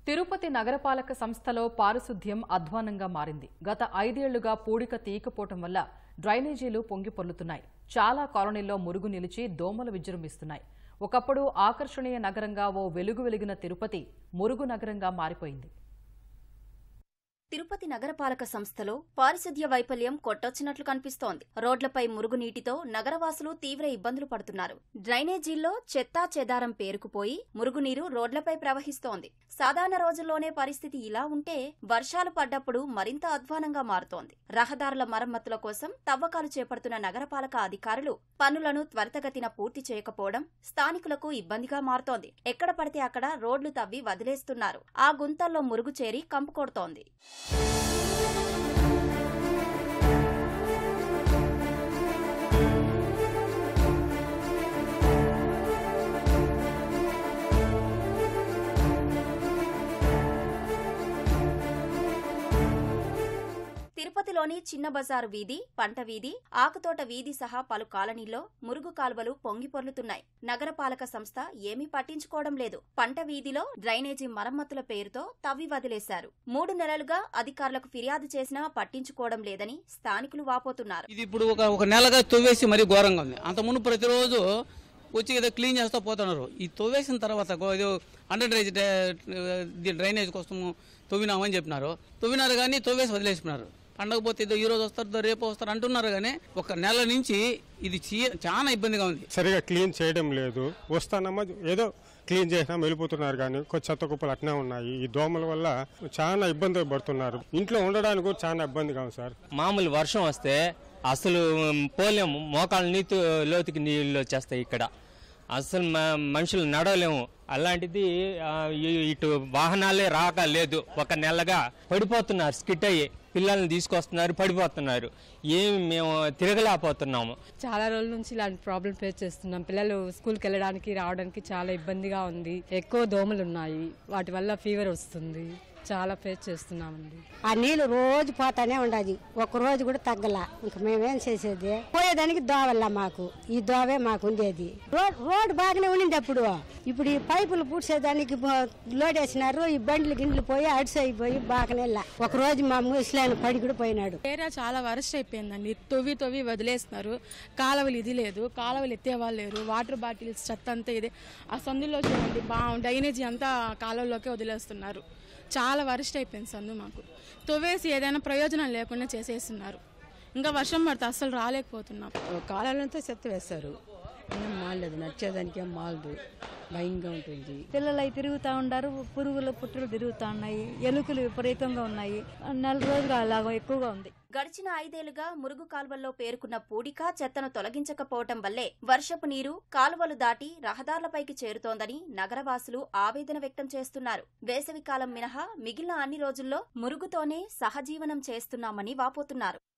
తిరుపతి నగరపాలక సంస్థలో పారిశుద్ధ్యం అధ్వానంగా మారింది గత ఐదేళ్లుగా పూడిక తీయకపోవటం వల్ల డ్రైనేజీలు పొంగి పొర్లుతున్నాయి చాలా కాలనీల్లో మురుగు నిలిచి దోమలు విజృంభిస్తున్నాయి ఒకప్పుడు ఆకర్షణీయ నగరంగా ఓ వెలుగు వెలిగిన తిరుపతి మురుగు నగరంగా మారిపోయింది తిరుపతి నగరపాలక సంస్థలో పారిశుద్ధ్య వైఫల్యం కొట్టొచ్చినట్లు కనిపిస్తోంది రోడ్లపై మురుగునీటితో నగరవాసులు తీవ్ర ఇబ్బందులు పడుతున్నారు డ్రైనేజీల్లో చెత్తా చెదారం పేరుకుపోయి మురుగునీరు రోడ్లపై ప్రవహిస్తోంది సాధారణ రోజుల్లోనే పరిస్థితి ఇలా ఉంటే వర్షాలు పడ్డప్పుడు మరింత అధ్వానంగా మారుతోంది రహదారుల మరమ్మతుల కోసం తవ్వకాలు చేపడుతున్న నగరపాలక అధికారులు పనులను త్వరితగతిన పూర్తి చేయకపోవడం స్థానికులకు ఇబ్బందిగా మారుతోంది ఎక్కడ పడితే అక్కడ రోడ్లు తవ్వి వదిలేస్తున్నారు ఆ గుంతల్లో మురుగు చేరి కంపు కొడుతోంది తిరుపతిలోని చిన్న బజారు వీధి పంట వీధి ఆకుతోట వీధి సహా పలు కాలనీల్లో మురుగు కాల్వలు పొంగి పొర్లుతున్నాయి నగరపాలక సంస్థ ఏమీ పట్టించుకోవడం లేదు పంట వీధిలో డ్రైనేజీ మరమ్మతుల పేరుతో తవ్వి వదిలేశారు మూడు నెలలుగా అధికారులకు ఫిర్యాదు చేసినా పట్టించుకోవడం లేదని స్థానికులు వాపోతున్నారు ఇది ఇప్పుడు ఒక ఒక నెలగా తవ్వేసి మరీ ఘోరంగా ఉంది అంత మును ప్రతిరోజు వచ్చి ఏదో క్లీన్ చేస్తూ పోతున్నారు ఈ తవ్వేసిన తర్వాత గో- ఏదో అండర్ డ్రైనేజ్ డ్రై- డ్రైనేజ్ కోసము తవ్వినామని చెప్పినారు తవ్వినారు కానీ తవ్వేసి వదిలేసినారు పండగ పోతే ఏదో ఈ రోజు వస్తారు రేపు వస్తారు అంటున్నారు కానీ ఒక నెల నుంచి ఇది చీ- చాలా ఇబ్బందిగా ఉంది సరిగా క్లీన్ చేయడం లేదు వస్తానమ్మా ఏదో క్లీన్ చేసినా వెళ్ళిపోతున్నారు కానీ కొంచెం చెత్త కుప్పలు అట్నే ఉన్నాయి ఈ దోమల వల్ల చాలా ఇబ్బంది పడుతున్నారు ఇంట్లో ఉండడానికి కూడా చాలా ఇబ్బందిగా ఉంది సార్ మామూలు వర్షం వస్తే అసలు పోలేము మోకాళ్ళ నీతు లోతుకి నీళ్ళు వచ్చేస్తాయి ఇక్కడ అసలు మ- మనుషులు నడవలేము అలాంటిది ఆ, ఈ- ఇటు వాహనాలే రాక లేదు ఒక నెలగా పడిపోతున్నారు స్కిట్ అయ్యి పిల్లల్ని తీసుకొస్తున్నారు పడిపోతున్నారు ఏమి మేము తిరగలేకపోతున్నాము చాలా రోజుల నుంచి ఇలాంటి ప్రాబ్లం ఫేస్ చేస్తున్నాం పిల్లలు స్కూల్కి వెళ్ళడానికి రావడానికి చాలా ఇబ్బందిగా ఉంది ఎక్కువ దోమలు ఉన్నాయి వాటి వల్ల ఫీవర్ వస్తుంది చాలా ఫేస్ చేస్తున్నామండి ఆ నీళ్లు రోజు పోతానే ఉండదు ఒక రోజు కూడా తగ్గల ఇంక మేమేం చేసేది పోయేదానికి దోవల్ల మాకు ఈ దోవే మాకు ఉండేది రోడ్ రోడ్ బాగానే ఉండింది అప్పుడు ఇప్పుడు ఈ పైపులు పూడ్చేదానికి బో- లోడ్ వేసినారు ఈ బండ్లు గిండ్లు పోయి అడిసి అయిపోయి బాగానే లా. ఒక రోజు మా ముసలాయన పడి కూడా పోయినాడు ఏరియా చాలా వరస్ట్ అయిపోయిందండి తొవ్వి తొవ్వి వదిలేస్తున్నారు కాలువలు ఇది లేదు కాలువలు ఎత్తేవాళ్ళు లేరు వాటర్ బాటిల్స్ చెత్త అంతా ఇదే ఆ సందులో చూడండి బా డ్రైనేజీ అంతా కాలువలోకే వదిలేస్తున్నారు చాలా వరస్ట్ అయిపోయింది సందు మాకు తొవ్వేసి ఏదైనా ప్రయోజనం లేకుండా చేసేస్తున్నారు ఇంకా వర్షం పడితే అస్సలు రాలేకపోతున్నాం కాలంతో చెత్త వేస్తారు ఏం మాలేదు నడిచేదానికి ఏం మాలదు భయంగా ఉంటుంది పిల్లలు అవి తిరుగుతూ ఉంటారు పురుగులు పుట్టులు తిరుగుతూ ఉన్నాయి ఎలుకలు విపరీతంగా ఉన్నాయి నెల రోజులు అలాగ ఎక్కువగా ఉంది గడిచిన ఐదేళ్లుగా మురుగు కాల్వల్లో పేరుకున్న పూడిక చెత్తను తొలగించకపోవటం వల్లే వర్షపు నీరు కాలువలు దాటి రహదారులపైకి చేరుతోందని నగరవాసులు ఆవేదన వ్యక్తం చేస్తున్నారు వేసవికాలం మినహా మిగిలిన అన్ని రోజుల్లో మురుగుతోనే సహజీవనం చేస్తున్నామని వాపోతున్నారు